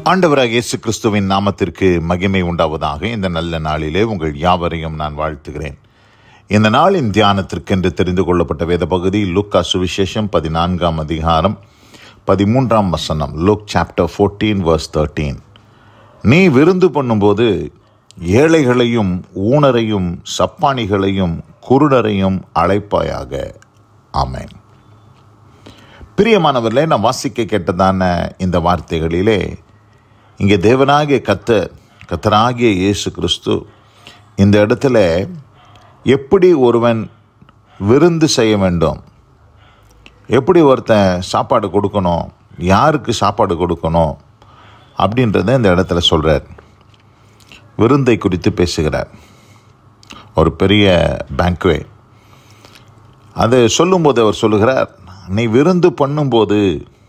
ஆண்டவராக இயேசு கிறிஸ்துவின் நாமத்திற்கு மகிமை உண்டாவதாக இந்த நல்ல நாளிலே உங்கள் யாவரையும் நான் வாழ்த்துகிறேன் இந்த நாளின் தியானத்திற்கென்று தெரிந்து கொள்ளப்பட்ட வேத பகுதி லூக்கா சுவிசேஷம் பதினான்காம் அதிகாரம் பதிமூன்றாம் வசனம் Luke chapter fourteen verse thirteen நீ விருந்து பண்ணும்போது ஏழைகளையும் ஊனரையும் சப்பானிகளையும் குருடரையும் அழைப்பாயாக ஆமென் பிரியமானவர்களே நான் வாசிக்க கேட்டதான இந்த வார்த்தைகளிலே இங்கே தேவனாகிய கத்த கத்தராகிய இயேசு கிறிஸ்து இந்த இடத்துல எப்படி ஒருவன் விருந்து செய்ய வேண்டும் எப்படி ஒருத்தன் சாப்பாடு கொடுக்கணும் யாருக்கு சாப்பாடு கொடுக்கணும் அப்படின்றத இந்த இடத்துல சொல்கிறார் விருந்தை குறித்து பேசுகிறார் ஒரு பெரிய பேங்க்வே அது சொல்லும்போது அவர் சொல்லுகிறார் நீ விருந்து பண்ணும்போது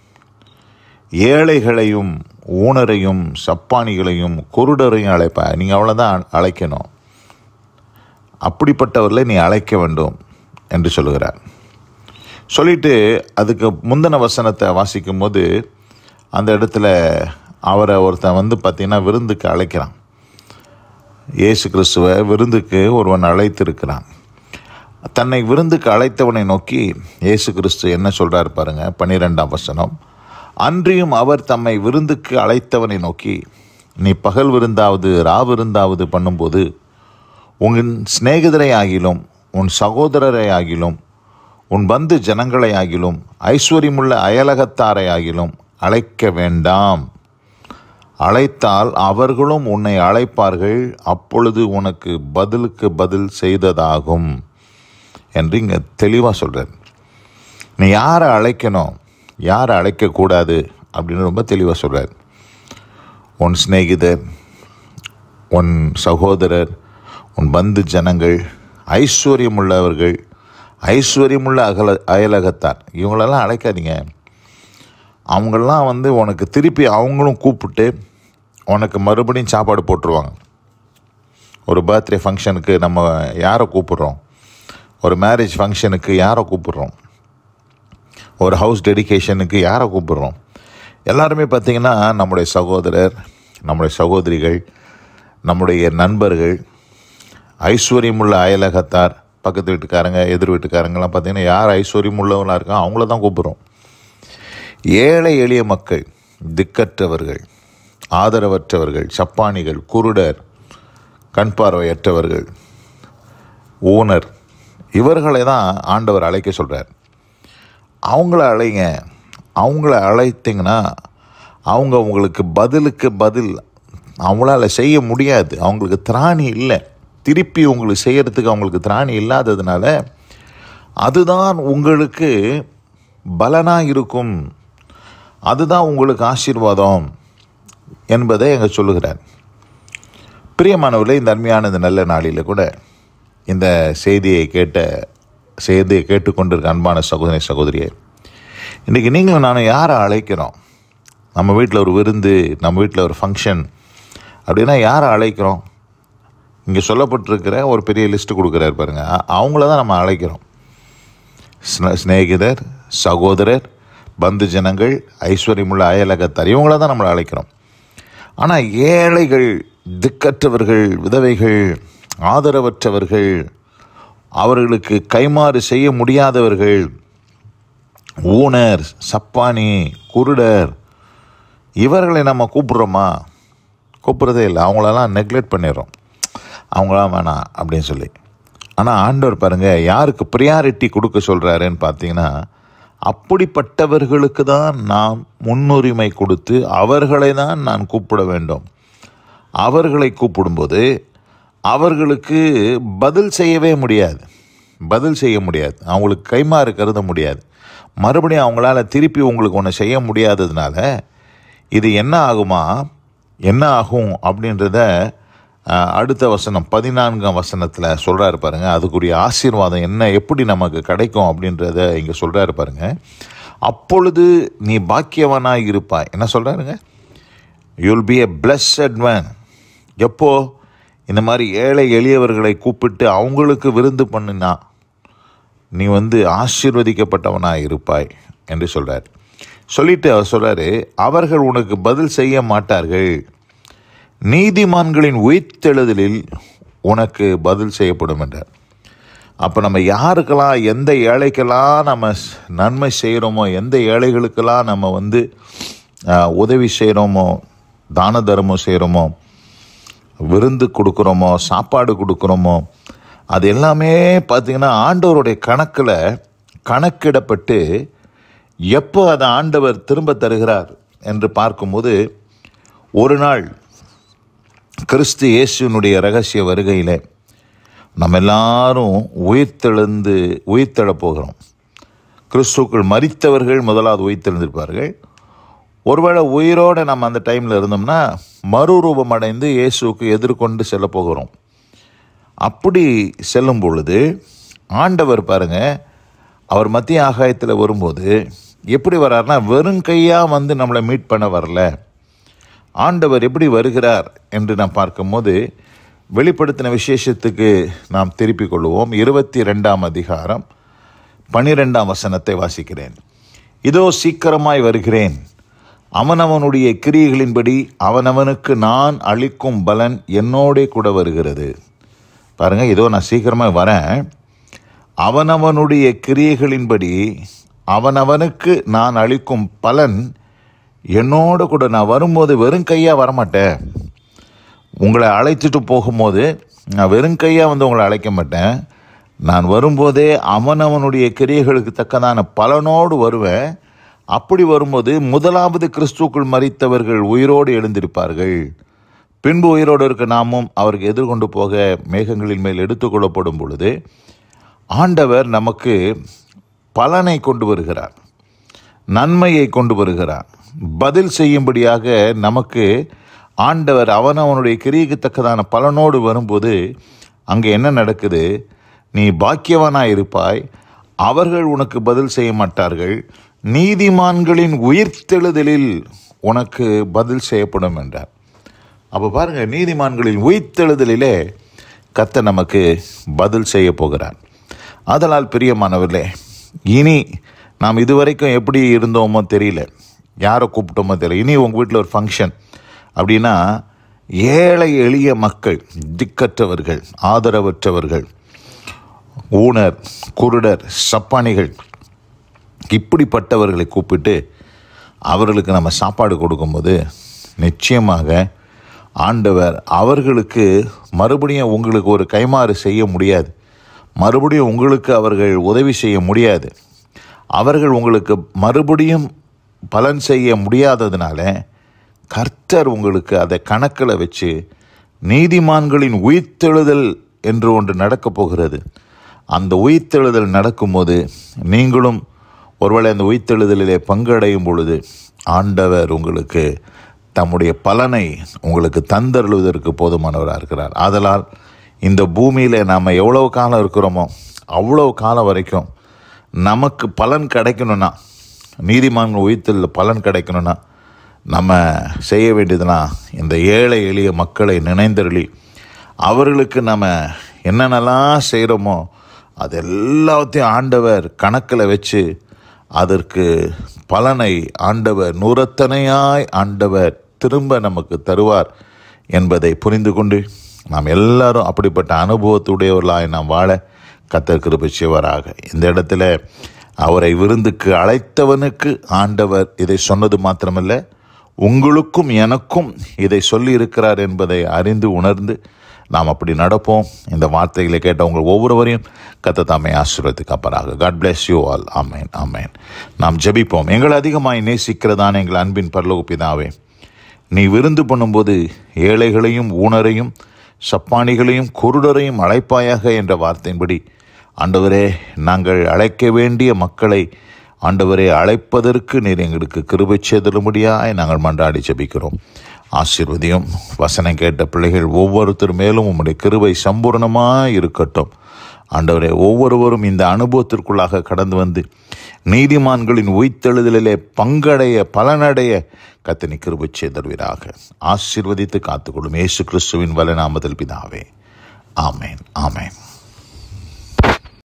ஏழைகளையும் ஊனரையும் சப்பானிகளையும் குருடரையும் அழைப்ப நீங்கள் அவ்வளோதான் அழைக்கணும் அப்படிப்பட்டவர்களை நீ அழைக்க வேண்டும் என்று சொல்லுகிறார் சொல்லிட்டு அதுக்கு முந்தின வசனத்தை வாசிக்கும் போது அந்த இடத்துல அவரை ஒருத்தன் வந்து பார்த்தீங்கன்னா விருந்துக்கு அழைக்கிறான் இயேசு கிறிஸ்துவை விருந்துக்கு ஒருவன் அழைத்திருக்கிறான் தன்னை விருந்துக்கு அழைத்தவனை நோக்கி இயேசு கிறிஸ்து என்ன சொல்றார் பாருங்க பன்னிரெண்டாம் வசனம் அன்றியும் அவர் தம்மை விருந்துக்கு அழைத்தவனை நோக்கி நீ பகல் விருந்தாவது ரா விருந்தாவது பண்ணும்போது உன் சிநேகிதரை ஆகிலும் உன் சகோதரரை ஆகிலும் உன் பந்து ஜனங்களை ஆகிலும் ஐஸ்வர்யமுள்ள அயலகத்தாரை ஆகிலும் அழைக்க வேண்டாம் அழைத்தால் அவர்களும் உன்னை அழைப்பார்கள் அப்பொழுது உனக்கு பதிலுக்கு பதில் செய்ததாகும் என்று இங்கே தெளிவாக சொல்கிறார் நீ யாரை அழைக்கணும் யாரை அழைக்கக்கூடாது அப்படின்னு ரொம்ப தெளிவாக சொல்கிறார் உன் சிநேகிதர் உன் சகோதரர் உன் பந்து ஜனங்கள் ஐஸ்வர்யமுள்ளவர்கள் ஐஸ்வர்யமுள்ள அகல அயலகத்தார் இவங்களெல்லாம் அழைக்காதீங்க அவங்களெல்லாம் வந்து உனக்கு திருப்பி அவங்களும் கூப்பிட்டு உனக்கு மறுபடியும் சாப்பாடு போட்டுருவாங்க ஒரு பர்த்டே ஃபங்க்ஷனுக்கு நம்ம யாரை கூப்பிட்றோம் ஒரு மேரேஜ் ஃபங்க்ஷனுக்கு யாரை கூப்பிட்றோம் ஒரு ஹவுஸ் டெடிகேஷனுக்கு யாரை கூப்பிட்றோம் எல்லாருமே பார்த்திங்கன்னா நம்முடைய சகோதரர் நம்முடைய சகோதரிகள் நம்முடைய நண்பர்கள் ஐஸ்வர்யமுள்ள அயலகத்தார் பக்கத்து வீட்டுக்காரங்க எதிர் வீட்டுக்காரங்கெல்லாம் பார்த்திங்கன்னா யார் ஐஸ்வர்யம் உள்ளவங்களாக இருக்கோ அவங்கள தான் கூப்பிட்றோம் ஏழை எளிய மக்கள் திக்கற்றவர்கள் ஆதரவற்றவர்கள் சப்பானிகள் குருடர் கண் பார்வையற்றவர்கள் ஊனர் இவர்களை தான் ஆண்டவர் அழைக்க சொல்கிறார் அவங்கள அழைங்க அவங்கள அழைத்தீங்கன்னா அவங்க உங்களுக்கு பதிலுக்கு பதில் அவங்களால செய்ய முடியாது அவங்களுக்கு திராணி இல்லை திருப்பி உங்களுக்கு செய்யறதுக்கு அவங்களுக்கு திராணி இல்லாததுனால அதுதான் உங்களுக்கு பலனாக இருக்கும் அதுதான் உங்களுக்கு ஆசீர்வாதம் என்பதை எங்க சொல்லுகிறார் பிரியமானவர்களே இந்த அருமையான இந்த நல்ல நாளில் கூட இந்த செய்தியை கேட்ட செய்தியை கேட்டுக்கொண்டிருக்க அன்பான சகோதரி சகோதரியே இன்றைக்கி நீங்களும் நானும் யாரை அழைக்கிறோம் நம்ம வீட்டில் ஒரு விருந்து நம்ம வீட்டில் ஒரு ஃபங்க்ஷன் அப்படின்னா யாரை அழைக்கிறோம் இங்கே சொல்லப்பட்டிருக்கிற ஒரு பெரிய லிஸ்ட்டு கொடுக்குறாரு பாருங்க அவங்கள தான் நம்ம அழைக்கிறோம் சிநேகிதர் சகோதரர் பந்து ஜனங்கள் ஐஸ்வர்யமுள்ள அயலகத்தார் இவங்கள தான் நம்மளை அழைக்கிறோம் ஆனால் ஏழைகள் திக்கற்றவர்கள் விதவைகள் ஆதரவற்றவர்கள் அவர்களுக்கு கைமாறு செய்ய முடியாதவர்கள் ஊனர் சப்பானி குருடர் இவர்களை நம்ம கூப்பிட்றோமா கூப்பிட்றதே இல்லை அவங்களெல்லாம் நெக்லெக்ட் பண்ணிடுறோம் அவங்களாம் வேணாம் அப்படின்னு சொல்லி ஆனால் ஆண்டவர் பாருங்கள் யாருக்கு ப்ரியாரிட்டி கொடுக்க சொல்கிறாருன்னு பார்த்தீங்கன்னா அப்படிப்பட்டவர்களுக்கு தான் நாம் முன்னுரிமை கொடுத்து அவர்களை தான் நான் கூப்பிட வேண்டும் அவர்களை கூப்பிடும்போது அவர்களுக்கு பதில் செய்யவே முடியாது பதில் செய்ய முடியாது அவங்களுக்கு கைமாறு கருத முடியாது மறுபடியும் அவங்களால திருப்பி உங்களுக்கு ஒன்று செய்ய முடியாததுனால இது என்ன ஆகுமா என்ன ஆகும் அப்படின்றத அடுத்த வசனம் பதினான்காம் வசனத்தில் சொல்கிறாரு பாருங்க அதுக்குரிய ஆசீர்வாதம் என்ன எப்படி நமக்கு கிடைக்கும் அப்படின்றத இங்கே சொல்கிறாரு பாருங்க அப்பொழுது நீ பாக்கியவனாக இருப்பாய் என்ன சொல்கிறாருங்க you'll be a blessed man எப்போ இந்த மாதிரி ஏழை எளியவர்களை கூப்பிட்டு அவங்களுக்கு விருந்து பண்ணினா நீ வந்து ஆசீர்வதிக்கப்பட்டவனாக இருப்பாய் என்று சொல்கிறார் சொல்லிட்டு அவர் சொல்றாரு அவர்கள் உனக்கு பதில் செய்ய மாட்டார்கள் நீதிமான்களின் உயிர்த்தெழுதலில் உனக்கு பதில் செய்யப்படும் என்றார் அப்போ நம்ம யாருக்கெல்லாம் எந்த ஏழைக்கெல்லாம் நம்ம ஸ்- நன்மை செய்கிறோமோ எந்த ஏழைகளுக்கெல்லாம் நம்ம வந்து ஆஹ், உதவி செய்கிறோமோ தான தர்மம் செய்கிறோமோ விருந்து கொடுக்குறோமோ சாப்பாடு கொடுக்குறோமோ அது எல்லாமே பார்த்திங்கன்னா ஆண்டவருடைய கணக்கில் கணக்கிடப்பட்டு எப்போ அதை ஆண்டவர் திரும்ப தருகிறார் என்று பார்க்கும்போது ஒரு நாள் கிறிஸ்து இயேசுனுடைய ரகசிய வருகையிலே நம்ம எல்லாரும் உயிர்த்தெழுந்து உயிர்த்தெழப் போகிறோம் கிறிஸ்துக்குள் மரித்தவர்கள் முதலாவது உயிர்த்தெழுந்திருப்பார்கள் ஒருவேளை உயிரோடு நம்ம அந்த டைமில் இருந்தோம்னா மறுரூபம் அடைந்து இயேசுவுக்கு எதிர்கொண்டு செல்ல போகிறோம் அப்படி செல்லும் பொழுது ஆண்டவர் பாருங்க அவர் மத்திய ஆகாயத்தில் வரும்போது எப்படி வர்றாருன்னா வெறும் கையாக வந்து நம்மளை மீட் பண்ண வரல ஆண்டவர் எப்படி வருகிறார் என்று நாம் பார்க்கும்போது வெளிப்படுத்தின விசேஷத்துக்கு நாம் திருப்பிக் கொள்வோம் இருபத்தி ரெண்டாம் அதிகாரம் பனிரெண்டாம் வசனத்தை வாசிக்கிறேன் இதோ சீக்கிரமாய் வருகிறேன் அவனவனுடைய கிரியைகளின்படி அவனவனுக்கு நான் அளிக்கும் பலன் என்னோடே கூட வருகிறது பாருங்க இதோ நான் சீக்கிரமாக வரேன் அவனவனுடைய கிரியைகளின்படி அவனவனுக்கு நான் அளிக்கும் பலன் என்னோட கூட நான் வரும்போது வெறும் கையாக வரமாட்டேன் உங்களை அழைச்சிட்டு போகும்போது நான் வெறும் கையாக வந்து உங்களை அழைக்க மாட்டேன் நான் வரும்போதே அவனவனுடைய கிரியைகளுக்கு தக்கதான பலனோடு வருவேன் அப்படி வரும்போது முதலாவது கிறிஸ்துக்குள் மறித்தவர்கள் உயிரோடு எழுந்திருப்பார்கள் பின்பு உயிரோடு இருக்க நாமும் அவருக்கு எதிர்கொண்டு போக மேகங்களின் மேல் எடுத்துக்கொள்ளப்படும் பொழுது ஆண்டவர் நமக்கு பலனை கொண்டு வருகிறார் நன்மையை கொண்டு வருகிறார் பதில் செய்யும்படியாக நமக்கு ஆண்டவர் அவனவனுடைய கிரியைக்கு தக்கதான பலனோடு வரும்போது அங்கே என்ன நடக்குது நீ பாக்கியவனாய் இருப்பாய் அவர்கள் உனக்கு பதில் செய்ய மாட்டார்கள் நீதிமான்களின் உயிர்த்தெழுதலில் உனக்கு பதில் செய்யப்படும் என்றார் அப்போ பாருங்க நீதிமான்களின் உயிர்த்தெழுதலிலே கத்த நமக்கு பதில் செய்ய போகிறார் அதனால் பிரியமானவர்களே இனி நாம் இதுவரைக்கும் எப்படி இருந்தோமோ தெரியல யாரை கூப்பிட்டோமோ தெரியல இனி உங்கள் வீட்டில் ஒரு ஃபங்க்ஷன் அப்படின்னா ஏழை எளிய மக்கள் திக்கற்றவர்கள் ஆதரவற்றவர்கள் ஊனர் குருடர் சப்பானிகள் இப்படிப்பட்டவர்களை கூப்பிட்டு அவர்களுக்கு நம்ம சாப்பாடு கொடுக்கும்போது நிச்சயமாக ஆண்டவர் அவர்களுக்கு மறுபடியும் உங்களுக்கு ஒரு கைமாறு செய்ய முடியாது மறுபடியும் உங்களுக்கு அவர்கள் உதவி செய்ய முடியாது அவர்கள் உங்களுக்கு மறுபடியும் பலன் செய்ய முடியாததுனால கர்த்தர் உங்களுக்கு அதை கணக்கில் வச்சு நீதிமான்களின் உயிர்த்தெழுதல் என்று ஒன்று நடக்கப் போகிறது அந்த உயிர்த்தெழுதல் நடக்கும்போது நீங்களும் ஒருவேளை அந்த உயிர்த்தெழுதலிலே பங்கடையும் பொழுது ஆண்டவர் உங்களுக்கு தம்முடைய பலனை உங்களுக்கு தந்தருளுவதற்கு போதுமானவராக இருக்கிறார் ஆதலால் இந்த பூமியில் நாம் எவ்வளவு காலம் இருக்கிறோமோ அவ்வளவு காலம் வரைக்கும் நமக்கு பலன் கிடைக்கணும்னா நீதிமான்கள் உயிர்த்தலில் பலன் கிடைக்கணும்னா நம்ம செய்ய வேண்டியதுலாம் இந்த ஏழை எளிய மக்களை நினைந்தருளி அவர்களுக்கு நம்ம என்னென்னலாம் செய்கிறோமோ அது எல்லாத்தையும் ஆண்டவர் கணக்கில் வச்சு அதற்கு பலனை ஆண்டவர் நூறத்தனையாய் ஆண்டவர் திரும்ப நமக்கு தருவார் என்பதை புரிந்து கொண்டு நாம் எல்லாரும் அப்படிப்பட்ட அனுபவத்துடையவர்களாய் நாம் வாழ கத்தர் கிருபை செய்வாராக இந்த இடத்துல அவரை விருந்துக்கு அழைத்தவனுக்கு ஆண்டவர் இதை சொன்னது மாத்திரமல்ல உங்களுக்கும் எனக்கும் இதை சொல்லி இருக்கிறார் என்பதை அறிந்து உணர்ந்து நாம் அப்படி நடப்போம் இந்த வார்த்தைகளை கேட்ட உங்கள் ஒவ்வொருவரையும் கத்த தாமை ஆசீர்வதிக்கு அப்பராக God bless you all amen amen நாம் ஜெபிப்போம் எங்களை அதிகமாய் நேசிக்கிறதான எங்கள் அன்பின் பரலோக பிதாவே நீ விருந்து பண்ணும்போது ஏழைகளையும் ஊனரையும் சப்பானிகளையும் குருடரையும் அழைப்பாயாக என்ற வார்த்தையின்படி ஆண்டவரே நாங்கள் அழைக்க வேண்டிய மக்களை ஆண்டவரே அழைப்பதற்கு நீர் எங்களுக்கு கிருபை செய்தலும்படியாய் நாங்கள் மன்றாடி ஜெபிக்கிறோம் ஆசீர்வதியும் வசனம் கேட்ட பிள்ளைகள் ஒவ்வொருத்தர் மேலும் உம்முடைய கிருபை சம்பூர்ணமாய் இருக்கட்டும் ஆண்டவரே ஒவ்வொருவரும் இந்த அனுபவத்திற்குள்ளாக கடந்து வந்து நீதிமான்களின் உய்த்தெழுதலிலே பங்கடைய பலனடைய கத்தனி கிருபை செய்தருவீராக ஆசீர்வதித்து காத்துக்கொள்ளும் இயேசு கிறிஸ்துவின் வலநாமத்தில் பிதாவே ஆமேன் ஆமேன்